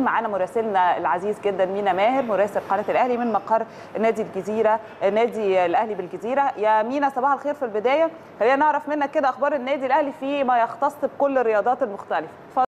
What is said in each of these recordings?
معانا مراسلنا العزيز جدا مينا ماهر مراسل قناه الاهلي من مقر نادي الجزيره نادي الاهلي بالجزيره يا مينا صباح الخير في البدايه خلينا نعرف منك كده اخبار النادي الاهلي فيما يختص بكل الرياضات المختلفه اتفضل.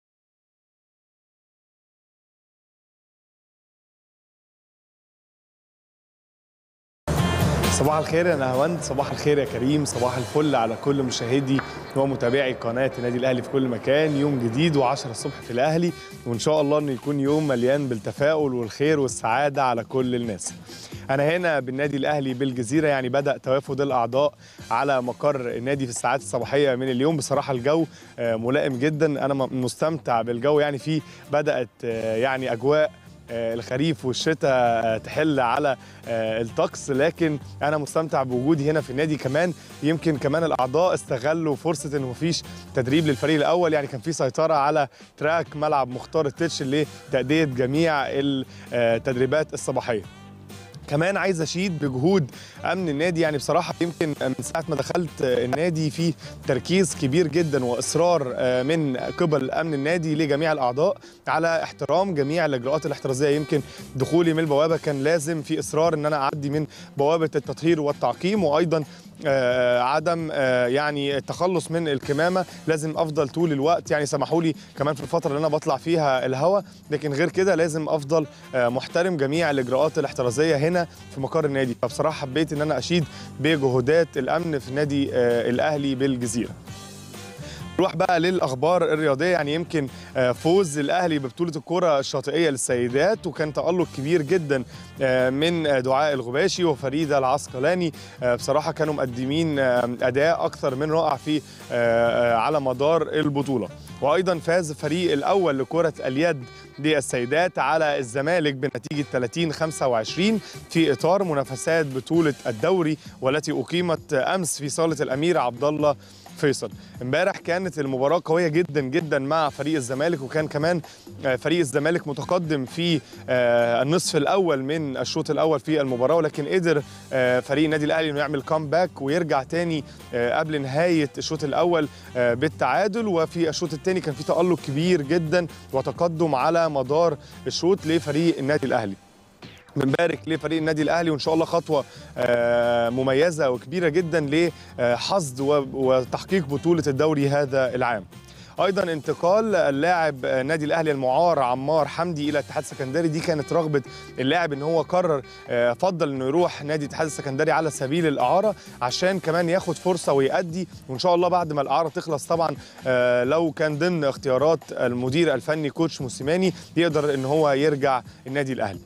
صباح الخير يا نهاوند صباح الخير يا كريم صباح الفل على كل مشاهدي ومتابعي قناه النادي الاهلي في كل مكان يوم جديد و10 الصبح في الاهلي وان شاء الله انه يكون يوم مليان بالتفاؤل والخير والسعاده على كل الناس انا هنا بالنادي الاهلي بالجزيره يعني بدا توافد الاعضاء على مقر النادي في الساعات الصباحيه من اليوم بصراحه الجو ملائم جدا انا مستمتع بالجو يعني فيه بدات يعني اجواء الخريف والشتاء تحل على الطقس لكن انا مستمتع بوجودي هنا في النادي كمان يمكن كمان الاعضاء استغلوا فرصه انه مفيش تدريب للفريق الاول يعني كان في سيطره على تراك ملعب مختار التتش لتاديه جميع التدريبات الصباحيه كمان عايز اشيد بجهود امن النادي يعني بصراحه يمكن من ساعه ما دخلت النادي في تركيز كبير جدا واصرار من قبل امن النادي لجميع الاعضاء على احترام جميع الاجراءات الاحترازيه يمكن دخولي من البوابه كان لازم في اصرار ان انا اعدي من بوابه التطهير والتعقيم وايضا آه عدم آه يعني التخلص من الكمامه لازم افضل طول الوقت يعني سمحوا لي كمان في الفتره اللي انا بطلع فيها الهواء لكن غير كده لازم افضل آه محترم جميع الاجراءات الاحترازيه هنا في مقر النادي فبصراحه حبيت ان انا اشيد بجهودات الامن في النادي الاهلي بالجزيره نروح بقى للاخبار الرياضيه يعني يمكن فوز الاهلي ببطوله الكره الشاطئيه للسيدات وكان تالق كبير جدا من دعاء الغباشي وفريده العسقلاني بصراحه كانوا مقدمين اداء اكثر من رائع في على مدار البطوله وايضا فاز الفريق الاول لكره اليد للسيدات على الزمالك بنتيجه 30 25 في اطار منافسات بطوله الدوري والتي اقيمت امس في صاله الامير عبد الله فيصل امبارح كانت المباراه قويه جدا جدا مع فريق الزمالك وكان كمان فريق الزمالك متقدم في النصف الاول من الشوط الاول في المباراه ولكن قدر فريق النادي الاهلي انه يعمل كامباك ويرجع تاني قبل نهايه الشوط الاول بالتعادل وفي الشوط الثاني كان في تالق كبير جدا وتقدم على مدار الشوط لفريق النادي الاهلي بنبارك لفريق النادي الاهلي وان شاء الله خطوه مميزه وكبيره جدا لحصد وتحقيق بطوله الدوري هذا العام ايضا انتقال اللاعب نادي الاهلي المعار عمار حمدي الى الاتحاد السكندري دي كانت رغبه اللاعب ان هو قرر فضل انه يروح نادي الاتحاد السكندري على سبيل الاعاره عشان كمان ياخد فرصه ويأدي وان شاء الله بعد ما الاعاره تخلص طبعا لو كان ضمن اختيارات المدير الفني كوتش موسيماني يقدر ان هو يرجع النادي الاهلي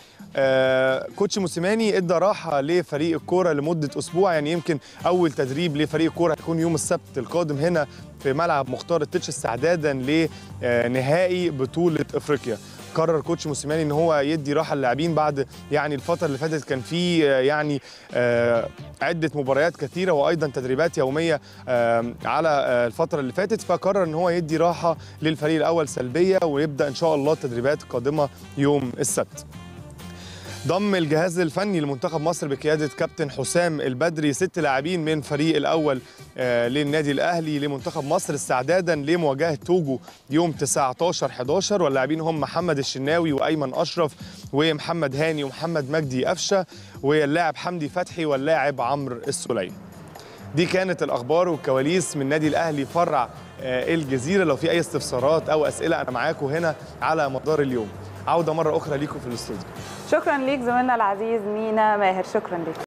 آه كوتش موسيماني ادى راحه لفريق الكوره لمده اسبوع يعني يمكن اول تدريب لفريق الكوره هيكون يوم السبت القادم هنا في ملعب مختار التتش استعدادا لنهائي بطوله افريقيا قرر كوتش موسيماني ان هو يدي راحه للاعبين بعد يعني الفتره اللي فاتت كان في يعني آه عده مباريات كثيره وايضا تدريبات يوميه آه على آه الفتره اللي فاتت فقرر ان هو يدي راحه للفريق الاول سلبيه ويبدا ان شاء الله التدريبات القادمه يوم السبت ضم الجهاز الفني لمنتخب مصر بقياده كابتن حسام البدري ست لاعبين من فريق الاول آه للنادي الاهلي لمنتخب مصر استعدادا لمواجهه توجو يوم 19 11 واللاعبين هم محمد الشناوي وايمن اشرف ومحمد هاني ومحمد مجدي قفشه واللاعب حمدي فتحي واللاعب عمرو السليم دي كانت الاخبار والكواليس من نادي الاهلي فرع آه الجزيره لو في اي استفسارات او اسئله انا معاكم هنا على مدار اليوم عوده مره اخرى ليكم في الاستوديو شكرا ليك زميلنا العزيز مينا ماهر شكرا ليك